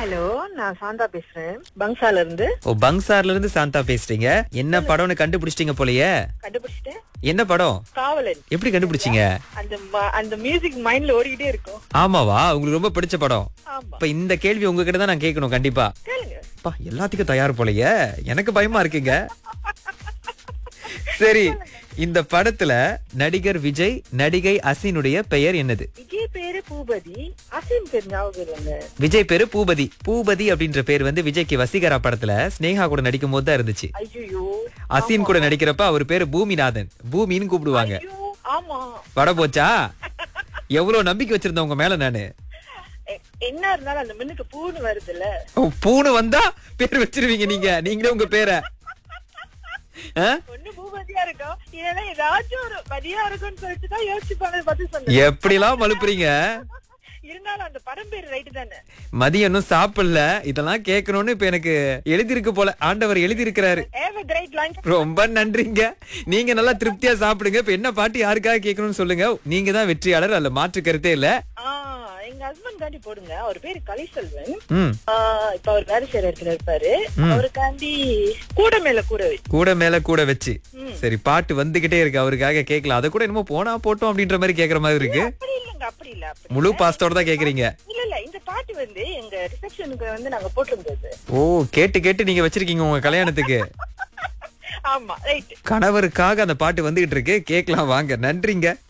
Hello நான் சாந்தா பேசுறேன் பங்சால இருந்து ஓ பங்சார்ல இருந்து சாந்தா பேசுறீங்க என்ன படம்னு கண்டுபிடிச்சிட்டீங்க போலயே கண்டுபிடிச்சிட்டேன் என்ன படம் காவலன் எப்படி கண்டுபிடிச்சீங்க அந்த ம- அந்த மியூசிக் மைண்ட்ல ஓடிக்கிட்டே இருக்கும் ஆமாவா உங்களுக்கு ரொம்ப பிடிச்ச படம் ஆமா இப்ப இந்த கேள்வி உங்ககிட்ட தான் நான் கேட்கணும் கண்டிப்பா கேளுங்க அப்பா எல்லாத்துக்கும் தயார் போலயே எனக்கு பயமா இருக்குங்க சரி இந்த படத்துல நடிகர் விஜய் நடிகை அசினுடைய பெயர் என்னது விஜய் பேரு பூபதி அசீம் பேர் ஞாபகம் இல்லைங்க விஜய் பேரு பூபதி பூபதி அப்படின்ற பேர் வந்து விஜய்க்கு வசீகரா படத்துல ஸ்னேகா கூட நடிக்கும் போது தான் இருந்துச்சு ஐயோ அசீன் கூட நடிக்கிறப்ப அவர் பேரு பூமிநாதன் பூமின்னு கூப்பிடுவாங்க ஐயோ ஆமா பட போச்சா எவ்வளவு நம்பிக்கை வச்சிருந்தேன் உங்க மேல நானு எ- என்ன இருந்தாலும் அந்த மின்னுக்கு பூன்னு வருதுல்ல ஓ, பூனை வந்தா பேர் வச்சிருவீங்க நீங்க நீங்களே உங்க பேரை ஆ? ஒண்ணு பூபதியா இருக்கும் இல்லைன்னா ஏதாச்சும் ஒரு பதியா இருக்கும்னு சொல்லிட்டு தான் யோசிச்சுப்பாங்க பார்த்து சொன்னேன் எப்படிலாம் மலுப்புறீங்க இருந்தாலும் அந்த படம் பேர் ரைட்டு தானே மதியம் இன்னும் சாப்பிடல இதெல்லாம் கேட்கணும்னு இப்ப எனக்கு எழுதியிருக்கு போல ஆண்டவர் எழுதியிருக்கிறாரு ஏவ கிரேட் லைன் ரொம்ப நன்றிங்க நீங்க நல்லா திருப்தியா சாப்பிடுங்க இப்ப என்ன பாட்டு யாருக்காக கேட்கணும்னு சொல்லுங்க நீங்க தான் வெற்றியாளர் அதுல மாற்று கருத்தே இல்ல ஆ எங்க ஹஸ்பண்ட் காண்டி போடுங்க அவர் பேரு கலைசெல்வன் ம் ஆ, இப்ப அவர் வேலை செய்யற இடத்துல இருப்பாரு அவருக்காண்டி கூட மேல கூட வை. கூட மேல கூட வச்சு ம். சரி பாட்டு வந்துகிட்டே இருக்கு அவருக்காக கேட்கலாம் அதை கூட என்னமோ போனா போட்டோம் அப்படின்ற மாதிரி கேக்குற மாதிரி இருக்கு அப்படி இல்லங்க அப்படி இல்ல அப்படி முழு பாஸ்டோட தான் கேக்குறீங்க இல்ல இல்ல இந்த பாட்டு வந்து எங்க ரிசப்ஷனுக்கு வந்து நாங்க போட்டிருந்தது ஓ கேட்டு கேட்டு நீங்க வச்சிருக்கீங்க உங்க கல்யாணத்துக்கு ஆமா ரைட் கணவருக்காக அந்த பாட்டு வந்துகிட்டு இருக்கு கேட்கலாம் வாங்க நன்றிங்க